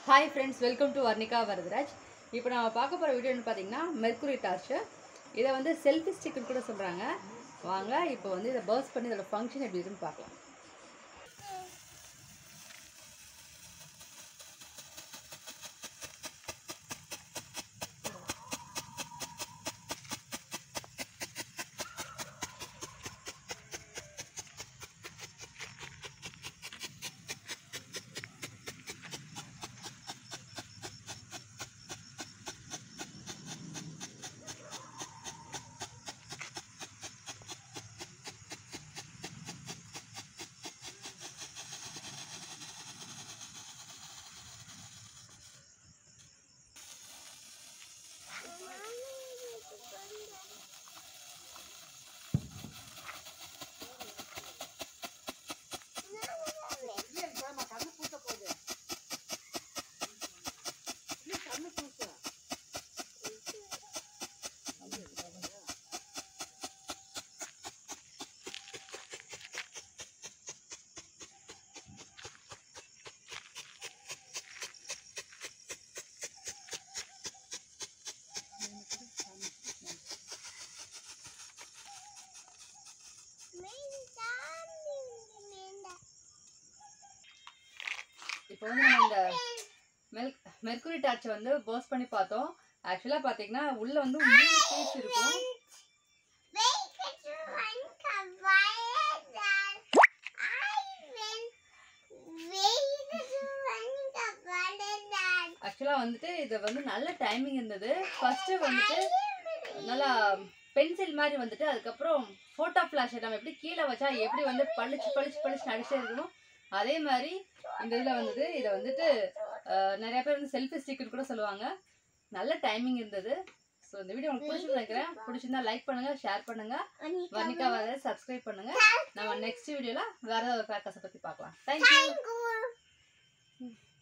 hi friends welcome to Varnika Varadaraj இப்போ நம்ம பார்க்க போகிற வீடியோன்னு பார்த்தீங்கன்னா மெர்க்குரி டார்ச்சு இதை வந்து செல்ஃபி ஸ்டிக்குன்னு கூட சொல்கிறாங்க வாங்க இப்போ வந்து இதை பர்ஸ் பண்ணி இதோட ஃபங்க்ஷன் எப்படி இருக்குன்னு பார்க்கலாம் இப்போ வந்து நம்ம இந்த மெல் மெர்க்குரி டார்ச்சை வந்து பர்ஸ் பண்ணி பார்த்தோம் ஆக்சுவலாக பார்த்தீங்கன்னா உள்ளே வந்து மூணு பீஸ் இருக்கும் ஆக்சுவலாக வந்துட்டு இது வந்து நல்ல டைமிங் இருந்தது ஃபஸ்ட்டு வந்துட்டு நல்லா பென்சில் மாதிரி வந்துட்டு அதுக்கப்புறம் ஃபோட்டோ ஃப்ளாஷை நம்ம எப்படி கீழே வச்சா எப்படி வந்து பளிச்சு பளிச்சு பளிச்சு நடிச்சே இருக்கணும் அதே மாதிரி இந்த இதில் வந்தது இதை வந்துட்டு அஹ், நிறைய பேர் வந்து செல்ஃபி ஸ்டிக்குன்னு கூட சொல்லுவாங்க நல்ல டைமிங் இருந்தது ஸோ இந்த வீடியோ உங்களுக்கு பிடிச்சிருந்து நினைக்கிறேன் பிடிச்சிருந்தா லைக் பண்ணுங்க ஷேர் பண்ணுங்க வர்ணிகா வர சப்ஸ்கிரைப் பண்ணுங்க நம்ம நெக்ஸ்ட் வீடியோல வேற ஏதாவது ஒரு கிராக்கர்ஸை பத்தி பார்க்கலாம் தேங்க்யூ